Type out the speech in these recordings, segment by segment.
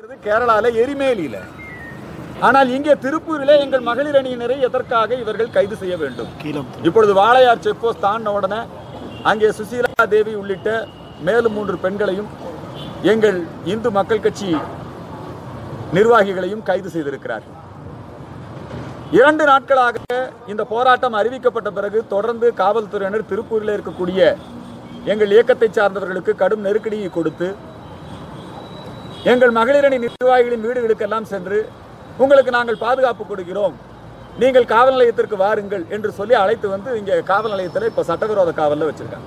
கேரளால எரிமேலியில ஆனால் இங்கே திருப்பூரிலே எங்கள் மகளிர் அணியினரை எதற்காக இவர்கள் கைது செய்ய வேண்டும் இப்பொழுது வாளையார் செக் போஸ்ட் தாண்டின உடனே அங்கே சுசீலா தேவி உள்ளிட்ட மேலும் மூன்று பெண்களையும் எங்கள் இந்து மக்கள் கட்சி நிர்வாகிகளையும் கைது செய்திருக்கிறார்கள் இரண்டு நாட்களாக இந்த போராட்டம் அறிவிக்கப்பட்ட பிறகு தொடர்ந்து காவல்துறையினர் திருப்பூரில் இருக்கக்கூடிய எங்கள் இயக்கத்தை சார்ந்தவர்களுக்கு கடும் நெருக்கடியை கொடுத்து எங்கள் மகளிரணி நிர்வாகிகளின் வீடுகளுக்கெல்லாம் சென்று உங்களுக்கு நாங்கள் பாதுகாப்பு கொடுக்கிறோம் நீங்கள் காவல் நிலையத்திற்கு வாருங்கள் என்று சொல்லி அழைத்து வந்து இங்கே காவல் நிலையத்தில் இப்போ சட்டவிரோத காவலில் வச்சிருக்காங்க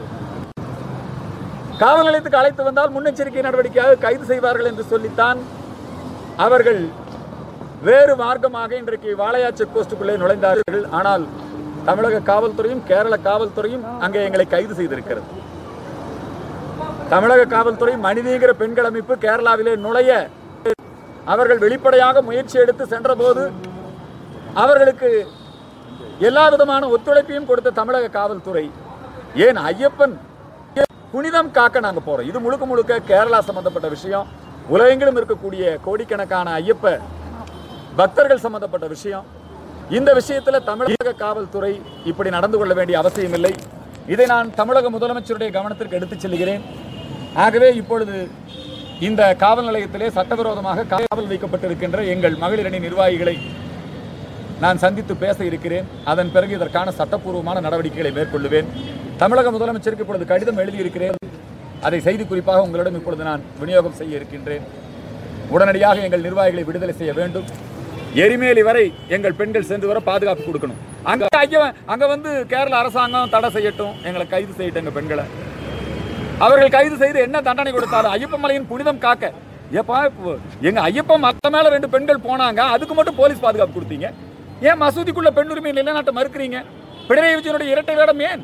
காவல் நிலையத்துக்கு அழைத்து வந்தால் முன்னெச்சரிக்கை நடவடிக்கையாக கைது செய்வார்கள் என்று சொல்லித்தான் அவர்கள் வேறு மார்க்கமாக இன்றைக்கு வாளையா செக் போஸ்டுக்குள்ளே நுழைந்தார்கள் ஆனால் தமிழக காவல்துறையும் கேரள காவல்துறையும் அங்கே எங்களை கைது செய்திருக்கிறது தமிழக காவல்துறை மனிதீகர பெண்கள் அமைப்பு கேரளாவிலே நுழைய அவர்கள் வெளிப்படையாக முயற்சி எடுத்து சென்றபோது அவர்களுக்கு எல்லா விதமான ஒத்துழைப்பையும் கொடுத்த தமிழக காவல்துறை ஏன் ஐயப்பன் புனிதம் காக்க நாங்க போறோம் இது முழுக்க முழுக்க கேரளா சம்பந்தப்பட்ட விஷயம் உலகெங்கிலும் இருக்கக்கூடிய கோடிக்கணக்கான ஐயப்ப பக்தர்கள் சம்பந்தப்பட்ட விஷயம் இந்த விஷயத்துல தமிழக காவல்துறை இப்படி நடந்து கொள்ள வேண்டிய அவசியமில்லை இதை நான் தமிழக முதலமைச்சருடைய கவனத்திற்கு எடுத்துச் செல்கிறேன் ஆகவே இப்பொழுது இந்த காவல் நிலையத்திலே சட்டவிரோதமாக காவல் வைக்கப்பட்டிருக்கின்ற எங்கள் மகளிரணி நிர்வாகிகளை நான் சந்தித்து பேச இருக்கிறேன் அதன் பிறகு இதற்கான சட்டப்பூர்வமான நடவடிக்கைகளை மேற்கொள்ளுவேன் தமிழக முதலமைச்சருக்கு இப்பொழுது கடிதம் எழுதியிருக்கிறேன் அதை செய்தி குறிப்பாக உங்களிடம் இப்பொழுது நான் விநியோகம் செய்ய இருக்கின்றேன் உடனடியாக எங்கள் நிர்வாகிகளை விடுதலை செய்ய வேண்டும் எரிமேலி வரை எங்கள் பெண்கள் சென்று வர பாதுகாப்பு கொடுக்கணும் அங்க ஐயா அங்க வந்து கேரள அரசாங்கம் தடை செய்யட்டும் எங்களை கைது செய்யட்டும் எங்க பெண்களை அவர்கள் கைது செய்து என்ன தண்டனை கொடுத்தாலும் ஐயப்ப மலையின் புனிதம் காக்க ஏப்பா இப்போ எங்க ஐயப்ப மத்த மேல ரெண்டு பெண்கள் போனாங்க அதுக்கு மட்டும் போலீஸ் பாதுகாப்பு கொடுத்தீங்க ஏன் மசூதிக்குள்ள பெண் உரிமை நிலைநாட்ட மறுக்கிறீங்க பினராயி விஜயனுடைய இரட்டை வேடம் ஏன்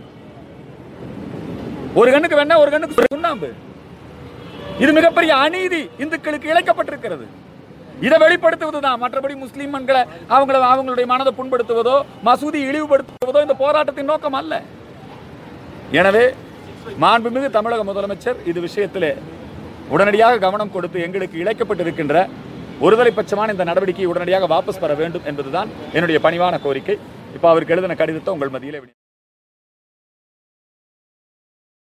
ஒரு கண்ணுக்கு வேணா ஒரு கண்ணுக்கு சுண்ணாம்பு இது மிகப்பெரிய அநீதி இந்துக்களுக்கு இழைக்கப்பட்டிருக்கிறது இதை வெளிப்படுத்துவதுதான் மற்றபடி முஸ்லிம் பெண்களை அவங்கள அவங்களுடைய மனதை புண்படுத்துவதோ மசூதி இழிவுபடுத்துவதோ இந்த போராட்டத்தின் நோக்கம் அல்ல எனவே மாண்புமிகு தமிழக முதலமைச்சர் இது விஷயத்திலே உடனடியாக கவனம் கொடுத்து எங்களுக்கு இழைக்கப்பட்டிருக்கின்ற ஒருதலை பட்சமான இந்த நடவடிக்கையை உடனடியாக வாபஸ் பெற வேண்டும் என்பதுதான் என்னுடைய பணிவான கோரிக்கை இப்போ அவருக்கு எழுதின கடிதத்தை உங்கள் மத்தியிலே வினி-